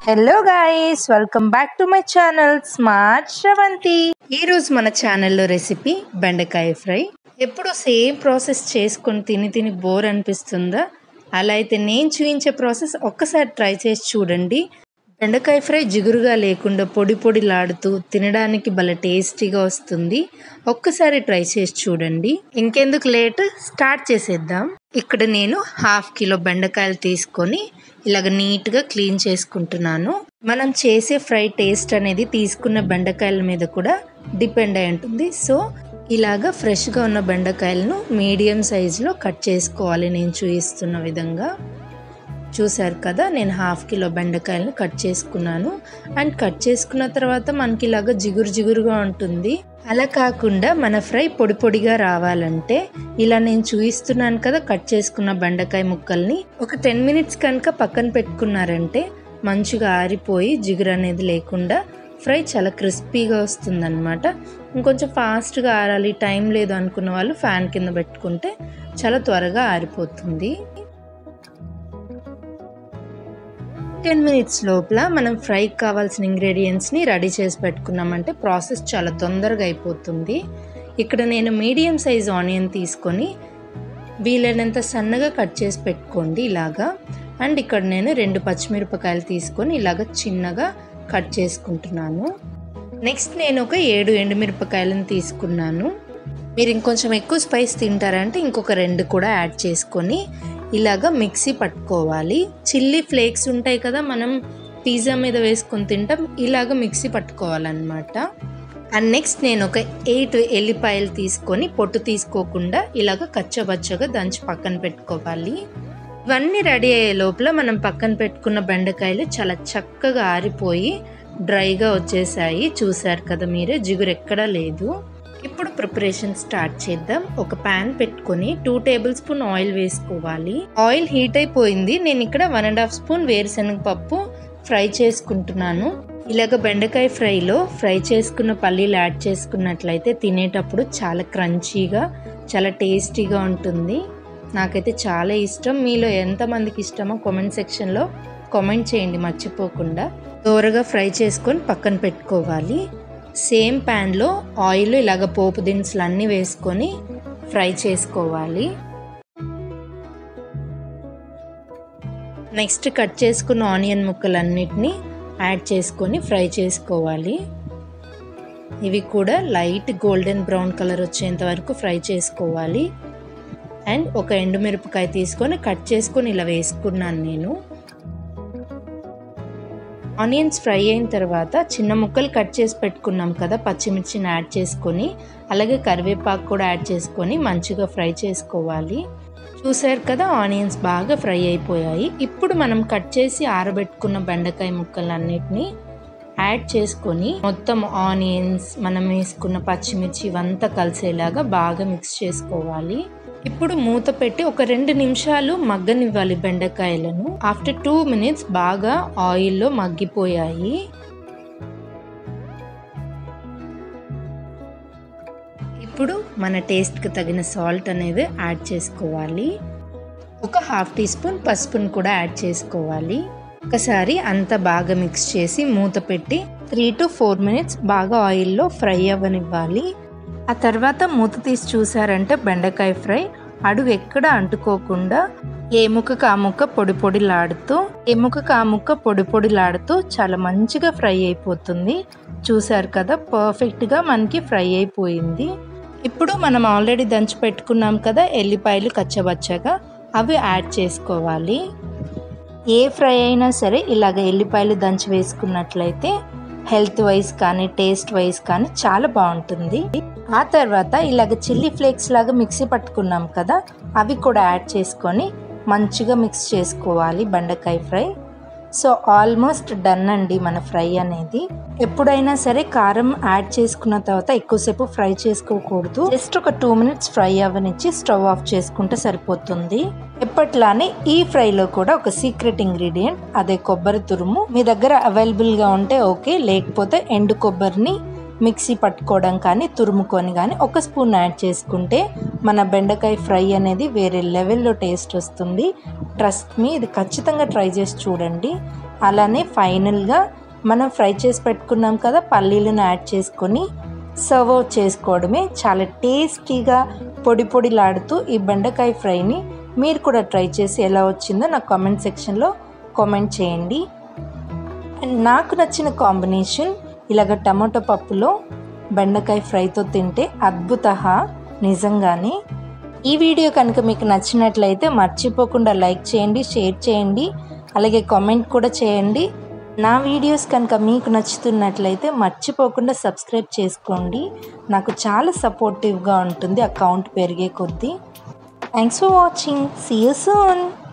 hello guys welcome back to my channel smart Sravanthi ఈ రోజు మన ఛానల్లో రెసిపీ బెండకాయ ఫ్రై ఎప్పుడు సేమ్ ప్రాసెస్ చేసుకొని తిని తిని బోర్ అనిపిస్తుందా అలా అయితే నేను చూపించే ప్రాసెస్ ఒక్కసారి ట్రై చేసి చూడండి బెండకాయ ఫ్రై జిగురుగా లేకుండా పొడి పొడిలాడుతూ తినడానికి భలే టేస్టీగా వస్తుంది ఒక్కసారి ట్రై చేసి చూడండి ఇంకెందుకు లేట్ స్టార్ట్ చేసేద్దాం ఇక్కడ నేను హాఫ్ కిలో బెండకాయలు తీసుకొని ఇలాగ నీట్గా క్లీన్ చేసుకుంటున్నాను మనం చేసే ఫ్రై టేస్ట్ అనేది తీసుకున్న బెండకాయల మీద కూడా డిపెండ్ అయి ఉంటుంది సో ఇలాగ ఫ్రెష్గా ఉన్న బెండకాయలను మీడియం సైజులో కట్ చేసుకోవాలి నేను చూపిస్తున్న విధంగా చూసారు కదా నేను హాఫ్ కిలో బెండకాయలను కట్ చేసుకున్నాను అండ్ కట్ చేసుకున్న తర్వాత మనకి ఇలాగ జిగురు జిగురుగా ఉంటుంది అలా కాకుండా మన ఫ్రై పొడి పొడిగా రావాలంటే ఇలా నేను చూపిస్తున్నాను కదా కట్ చేసుకున్న బెండకాయ ముక్కల్ని ఒక టెన్ మినిట్స్ కనుక పక్కన పెట్టుకున్నారంటే మంచిగా ఆరిపోయి జిగురు అనేది లేకుండా ఫ్రై చాలా క్రిస్పీగా వస్తుందన్నమాట ఇంకొంచెం ఫాస్ట్గా ఆరాలి టైం లేదు అనుకున్న వాళ్ళు ఫ్యాన్ కింద పెట్టుకుంటే చాలా త్వరగా ఆరిపోతుంది టెన్ మినిట్స్ లోపల మనం ఫ్రైకి కావాల్సిన ఇంగ్రీడియంట్స్ని రెడీ చేసి పెట్టుకున్నామంటే ప్రాసెస్ చాలా తొందరగా అయిపోతుంది ఇక్కడ నేను మీడియం సైజ్ ఆనియన్ తీసుకొని వీలైనంత సన్నగా కట్ చేసి పెట్టుకోండి ఇలాగా అండ్ ఇక్కడ నేను రెండు పచ్చిమిరపకాయలు తీసుకొని ఇలాగ చిన్నగా కట్ చేసుకుంటున్నాను నెక్స్ట్ నేను ఒక ఏడు ఎండుమిరపకాయలను తీసుకున్నాను మీరు ఇంకొంచెం ఎక్కువ స్పైస్ తింటారంటే ఇంకొక రెండు కూడా యాడ్ చేసుకొని ఇలాగ మిక్సీ పట్టుకోవాలి చిల్లీ ఫ్లేక్స్ ఉంటాయి కదా మనం పిజ్జా మీద వేసుకొని తింటాం ఇలాగ మిక్సీ పట్టుకోవాలన్నమాట అండ్ నెక్స్ట్ నేను ఒక ఎయిట్ ఎల్లిపాయలు తీసుకొని పొట్టు తీసుకోకుండా ఇలాగ కచ్చబచ్చగా దంచి పక్కన పెట్టుకోవాలి ఇవన్నీ రెడీ అయ్యే లోపల మనం పక్కన పెట్టుకున్న బెండకాయలు చాలా చక్కగా ఆరిపోయి డ్రైగా వచ్చేసాయి చూసారు కదా మీరే జిగురు ఎక్కడా లేదు ఇప్పుడు ప్రిపరేషన్ స్టార్ట్ చేద్దాం ఒక ప్యాన్ పెట్టుకొని టూ టేబుల్ స్పూన్ ఆయిల్ వేసుకోవాలి ఆయిల్ హీట్ అయిపోయింది నేను ఇక్కడ వన్ అండ్ హాఫ్ స్పూన్ వేరుశనగ పప్పు ఫ్రై చేసుకుంటున్నాను ఇలాగ బెండకాయ ఫ్రైలో ఫ్రై చేసుకున్న పల్లీలు యాడ్ చేసుకున్నట్లయితే తినేటప్పుడు చాలా క్రంచీగా చాలా టేస్టీగా ఉంటుంది నాకైతే చాలా ఇష్టం మీలో ఎంతమందికి ఇష్టమో కామెంట్ సెక్షన్లో కామెంట్ చేయండి మర్చిపోకుండా దోరగా ఫ్రై చేసుకొని పక్కన పెట్టుకోవాలి సేమ్ ప్యాన్లో ఆయిల్ ఇలాగ పోపు దినుసులు అన్నీ వేసుకొని ఫ్రై చేసుకోవాలి నెక్స్ట్ కట్ చేసుకున్న ఆనియన్ ముక్కలన్నిటిని యాడ్ చేసుకొని ఫ్రై చేసుకోవాలి ఇవి కూడా లైట్ గోల్డెన్ బ్రౌన్ కలర్ వచ్చేంత వరకు ఫ్రై చేసుకోవాలి అండ్ ఒక ఎండుమిరపకాయ తీసుకొని కట్ చేసుకొని ఇలా వేసుకున్నాను నేను ఆనియన్స్ ఫ్రై అయిన తర్వాత చిన్న ముక్కలు కట్ చేసి పెట్టుకున్నాం కదా పచ్చిమిర్చిని యాడ్ చేసుకొని అలాగే కరివేపాకు కూడా యాడ్ చేసుకొని మంచిగా ఫ్రై చేసుకోవాలి చూసారు కదా ఆనియన్స్ బాగా ఫ్రై అయిపోయాయి ఇప్పుడు మనం కట్ చేసి ఆరబెట్టుకున్న బెండకాయ ముక్కలన్నిటిని యాడ్ చేసుకొని మొత్తం ఆనియన్స్ మనం వేసుకున్న పచ్చిమిర్చి ఇవంతా కలిసేలాగా బాగా మిక్స్ చేసుకోవాలి ఇప్పుడు మూత పెట్టి ఒక రెండు నిమిషాలు మగ్గనివ్వాలి బెండకాయలను ఆఫ్టర్ టూ మినిట్స్ బాగా ఆయిల్లో మగ్గిపోయాయి ఇప్పుడు మన టేస్ట్కి తగిన సాల్ట్ అనేది యాడ్ చేసుకోవాలి ఒక హాఫ్ టీ స్పూన్ పసుపును కూడా యాడ్ చేసుకోవాలి ఒకసారి అంతా బాగా మిక్స్ చేసి మూత పెట్టి త్రీ టు ఫోర్ మినిట్స్ బాగా ఆయిల్లో ఫ్రై అవ్వనివ్వాలి ఆ తర్వాత మూత తీసి చూసారంటే బెండకాయ ఫ్రై అడుగు ఎక్కడ అంటుకోకుండా ఏ ముక్కకు ఆ ముక్క పొడి పొడిలాడుతూ ఏ ముక్కకు ఆ ముక్క పొడి పొడిలాడుతూ చాలా మంచిగా ఫ్రై అయిపోతుంది చూసారు కదా పర్ఫెక్ట్గా మనకి ఫ్రై అయిపోయింది ఇప్పుడు మనం ఆల్రెడీ దంచి పెట్టుకున్నాం కదా ఎల్లిపాయలు కచ్చబచ్చగా అవి యాడ్ చేసుకోవాలి ఏ ఫ్రై అయినా సరే ఇలాగ ఎల్లిపాయలు దంచి వేసుకున్నట్లయితే హెల్త్ వైజ్ కానీ టేస్ట్ వైజ్ కానీ చాలా బాగుంటుంది ఆ తర్వాత ఇలాగ చిల్లీ ఫ్లేక్స్ లాగా మిక్సీ పట్టుకున్నాం కదా అవి కూడా యాడ్ చేసుకొని మంచిగా మిక్స్ చేసుకోవాలి బెండకాయ ఫ్రై సో ఆల్మోస్ట్ డన్ అండి మన ఫ్రై అనేది ఎప్పుడైనా సరే కారం యాడ్ చేసుకున్న తర్వాత ఎక్కువసేపు ఫ్రై చేసుకోకూడదు జస్ట్ ఒక టూ మినిట్స్ ఫ్రై అవ్వనిచ్చి స్టవ్ ఆఫ్ చేసుకుంటే సరిపోతుంది ఎప్పట్లానే ఈ ఫ్రైలో కూడా ఒక సీక్రెట్ ఇంగ్రీడియంట్ అదే కొబ్బరి తురుము మీ దగ్గర అవైలబుల్గా ఉంటే ఓకే లేకపోతే ఎండు కొబ్బరిని మిక్సీ పట్టుకోవడం కానీ తురుముకొని కానీ ఒక స్పూన్ యాడ్ చేసుకుంటే మన బెండకాయ ఫ్రై అనేది వేరే లెవెల్లో టేస్ట్ వస్తుంది ట్రస్ట్ మీ ఇది ఖచ్చితంగా ట్రై చేసి చూడండి అలానే ఫైనల్గా మనం ఫ్రై చేసి పెట్టుకున్నాం కదా పల్లీలను యాడ్ చేసుకొని సర్వ్ అవుట్ చేసుకోవడమే చాలా టేస్టీగా పొడి పొడిలాడుతూ ఈ బెండకాయ ఫ్రైని మీరు కూడా ట్రై చేసి ఎలా వచ్చిందో నాకు కామెంట్ సెక్షన్లో కామెంట్ చేయండి అండ్ నాకు నచ్చిన కాంబినేషన్ ఇలాగ టమాటో పప్పులో బెండకాయ ఫ్రైతో తింటే అద్భుత నిజంగానే ఈ వీడియో కనుక మీకు నచ్చినట్లయితే మర్చిపోకుండా లైక్ చేయండి షేర్ చేయండి అలాగే కామెంట్ కూడా చేయండి నా వీడియోస్ కనుక మీకు నచ్చుతున్నట్లయితే మర్చిపోకుండా సబ్స్క్రైబ్ చేసుకోండి నాకు చాలా సపోర్టివ్గా ఉంటుంది అకౌంట్ పెరిగే కొద్దీ thanks for watching see you soon